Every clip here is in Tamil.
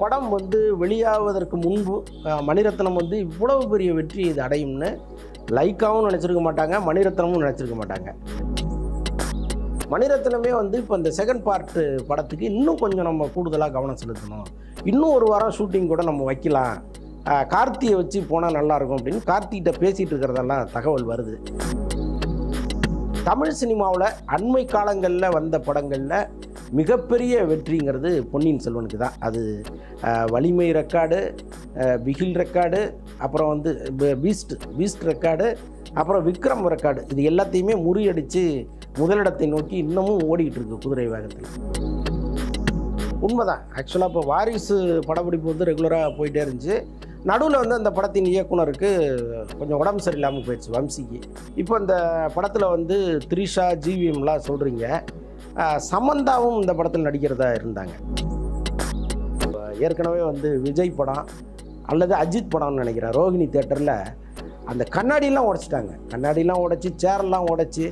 படம் வந்து வெளியாவதற்கு முன்பு அஹ், மணிரத்னம் வந்து இவ்வளவு பெரிய வெற்றி இது அடையும்னு லைக்காவும் நினச்சிருக்க மாட்டாங்க மணிரத்னமும் நினச்சிருக்க மாட்டாங்க மணிரத்னமே வந்து இப்போ இந்த செகண்ட் பார்ட்டு படத்துக்கு இன்னும் கொஞ்சம் நம்ம கூடுதலாக கவனம் செலுத்தணும் இன்னும் ஒரு வாரம் ஷூட்டிங் கூட நம்ம வைக்கலாம் அஹ், கார்த்தியை வச்சு போனால் நல்லாயிருக்கும் அப்படின்னு கார்த்திகிட்ட பேசிகிட்டு இருக்கிறதெல்லாம் தகவல் வருது தமிழ் சினிமாவில் அண்மை காலங்களில் வந்த படங்களில் மிகப்பெரிய வெற்றிங்கிறது பொன்னியின் செல்வனுக்கு தான் அது அஹ், வலிமை ரெக்கார்டு அஹ், பிகில் ரெக்கார்டு அப்புறம் வந்து ப- பீஸ்ட் பீஸ்ட் ரெக்கார்டு அப்புறம் விக்ரம் ரெக்கார்டு இது எல்லாத்தையுமே முறியடித்து முதலிடத்தை நோக்கி இன்னமும் ஓடிக்கிட்டு இருக்கு குதிரை வேகத்தில் உண்மைதான் ஆக்சுவலாக இப்போ வாரிசு படப்பிடிப்பு வந்து ரெகுலராக போயிட்டே இருந்துச்சு நடுவில் வந்து அந்த படத்தின் இயக்குனருக்கு கொஞ்சம் உடம்பு சரியில்லாமல் போயிடுச்சு வம்சிக்கு இப்போ இந்த படத்தில் வந்து த்ரிஷா ஜிவிஎம்லாம் சொல்கிறீங்க சமந்தாவும் இந்த படத்தில் நடிக்கிறதா இருந்தாங்க இப்ப ஏற்கனவே வந்து விஜய் படம் அல்லது அஜித் படம்னு நினைக்கிறேன் ரோஹிணி தேட்டரில் அந்த கண்ணாடியெல்லாம் உடைச்சிட்டாங்க கண்ணாடியெல்லாம் உடைச்சி சேரெல்லாம் உடைச்சி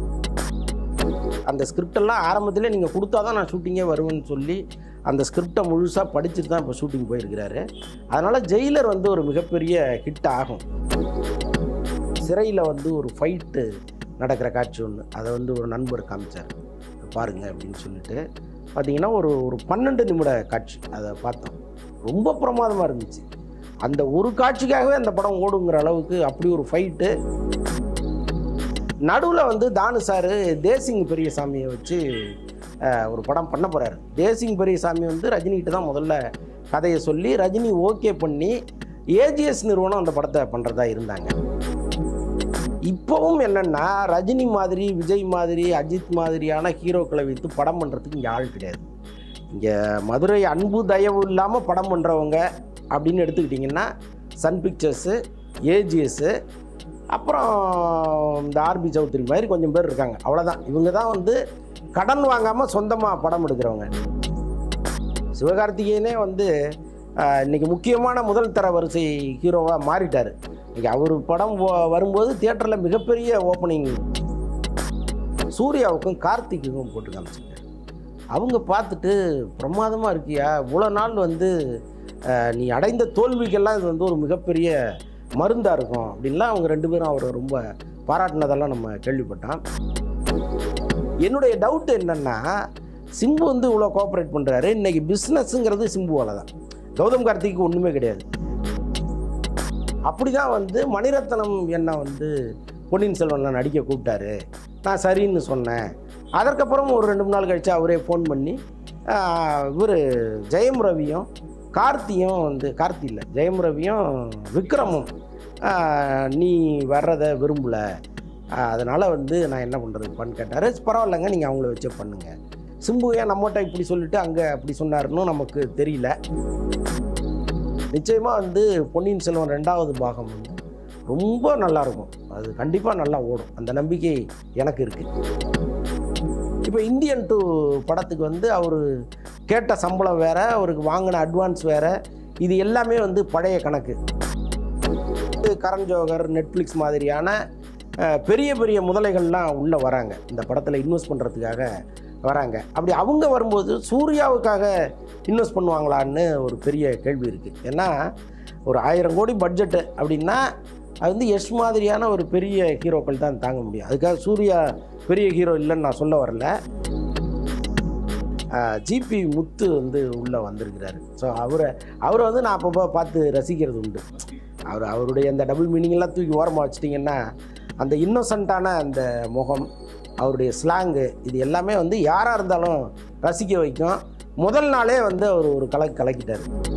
அந்த ஸ்கிரிப்டெல்லாம் ஆரம்பத்திலே நீங்கள் கொடுத்தா தான் நான் ஷூட்டிங்கே வருவேன்னு சொல்லி அந்த ஸ்கிரிப்டை முழுசாக படிச்சுட்டு தான் இப்போ ஷூட்டிங் போயிருக்கிறாரு அதனால் ஜெயிலர் வந்து ஒரு மிகப்பெரிய ஹிட் ஆகும் சிறையில் வந்து ஒரு ஃபைட்டு நடக்கிற காட்சி ஒன்று அதை வந்து ஒரு நண்பர் காமிச்சார் பாருங்க அப்படின்னு சொல்லிட்டு பார்த்தீங்கன்னா ஒரு ஒரு பன்னெண்டு நிமிட காட்சி அதை பார்த்தோம் ரொம்ப பிரமாதமாக இருந்துச்சு அந்த ஒரு காட்சிக்காகவே அந்த படம் ஓடுங்கிற அளவுக்கு அப்படி ஒரு ஃபைட்டு நடுவில் வந்து தானு சார் தேசிங் பெரியசாமியை வச்சு அஹ், ஒரு படம் பண்ண போகிறாரு தேசிங் பெரியசாமி வந்து ரஜினிகிட்ட தான் முதல்ல கதையை சொல்லி ரஜினி ஓகே பண்ணி ஏஜிஎஸ் நிறுவனம் அந்த படத்தை பண்ணுறதா இருந்தாங்க இப்போவும் என்னென்னா ரஜினி மாதிரி விஜய் மாதிரி அஜித் மாதிரியான ஹீரோக்களை வைத்து படம் பண்ணுறதுக்கு இங்கே ஆள் கிடையாது இங்கே மதுரை அன்பு தயவு இல்லாமல் படம் பண்ணுறவங்க அப்படின்னு எடுத்துக்கிட்டிங்கன்னா சன் பிக்சர்ஸு ஏஜிஎஸ்ஸு அப்புறம் இந்த ஆர்பி சௌத்ரி மாதிரி கொஞ்சம் பேர் இருக்காங்க அவ்வளோதான் இவங்க தான் வந்து கடன் வாங்காமல் சொந்தமாக படம் எடுக்கிறவங்க சிவகார்த்திகேயனே வந்து ஆஹ், இன்னைக்கு முக்கியமான முதல் தர வரிசை ஹீரோவாக மாறிட்டார் இன்னைக்கு அவர் படம் வ- வரும்போது தியேட்டரில் மிகப்பெரிய ஓப்பனிங் சூர்யாவுக்கும் கார்த்திக்குக்கும் போட்டு காமிச்சிருக்காரு அவங்க பார்த்துட்டு பிரமாதமாக இருக்கியா இவ்வளோ நாள் வந்து ஆஹ், நீ அடைந்த தோல்விக்கெல்லாம் இது வந்து ஒரு மிகப்பெரிய மருந்தாக இருக்கும் அப்படின்லாம் அவங்க ரெண்டு பேரும் அவரை ரொம்ப பாராட்டினதெல்லாம் நம்ம கேள்விப்பட்டோம் என்னுடைய டவுட் என்னன்னா சிம்பு வந்து இவ்வளோ கோஆப்ரேட் பண்ணுறாரு இன்னைக்கு பிஸ்னஸ்ங்கிறது சிம்புவால் தான் கௌதம் கார்த்திக்கு ஒன்றுமே கிடையாது அப்படி தான் வந்து மணிரத்னம் என்னை வந்து பொன்னியின் செல்வனில் நடிக்க கூப்பிட்டாரு நான் சரின்னு சொன்னேன் அதற்கப்புறம் ஒரு ரெண்டு மூணு நாள் கழிச்சு அவரே ஃபோன் பண்ணி இவர் ஜெயம் ரவியும் கார்த்தியும் வந்து கார்த்தி இல்லை ஜெயம் ரவியும் விக்ரமும் ஆஹ், நீ வர்றதை விரும்பலை அதனால் வந்து நான் என்ன பண்ணுறதுப்பான்னு கேட்டார் பரவாயில்லைங்க நீங்கள் அவங்கள வச்சே பண்ணுங்கள் சிம்பு ஏன் நம்மகிட்ட இப்படி சொல்லிட்டு அங்கே அப்படி சொன்னாருன்னு நமக்கு தெரியல நிச்சயமாக வந்து பொன்னியின் செல்வன் ரெண்டாவது பாகம் வந்து ரொம்ப நல்லா இருக்கும் அது கண்டிப்பாக நல்லா ஓடும் அந்த நம்பிக்கை எனக்கு இருக்குது இப்போ இந்தியன் டூ படத்துக்கு வந்து அவர் கேட்ட சம்பளம் வேற அவருக்கு வாங்கின அட்வான்ஸ் வேற இது எல்லாமே வந்து பழைய கணக்கு இது கரண் ஜோகர் நெட்ஃப்ளிக்ஸ் மாதிரியான அஹ், பெரிய பெரிய முதலைகள்லாம் உள்ளே வராங்க இந்த படத்தில் இன்வெஸ்ட் பண்ணுறதுக்காக வராங்க அப்படி அவங்க வரும்போது சூர்யாவுக்காக இன்வெஸ்ட் பண்ணுவாங்களான்னு ஒரு பெரிய கேள்வி இருக்குது ஏன்னா ஒரு ஆயிரம் கோடி பட்ஜெட்டு அப்படின்னா அது வந்து எஸ் மாதிரியான ஒரு பெரிய ஹீரோக்கள் தான் தாங்க முடியும் அதுக்காக சூர்யா பெரிய ஹீரோ இல்லைன்னு நான் சொல்ல வரல ஜிபி முத்து வந்து உள்ளே வந்திருக்கிறாரு ஸோ அவரை அவரை வந்து நான் அப்பப்போ பார்த்து ரசிக்கிறது உண்டு அவர் அவருடைய அந்த டபுள் மீனிங்லாம் தூக்கி ஓரமாக வச்சிட்டிங்கன்னா அந்த இன்னோசண்ட்டான அந்த முகம் அவருடைய ஸ்லாங்கு இது எல்லாமே வந்து யாராக இருந்தாலும் ரசிக்க வைக்கும் முதல் நாளே வந்து அவர் ஒரு கலக்கு கலக்கிட்டார்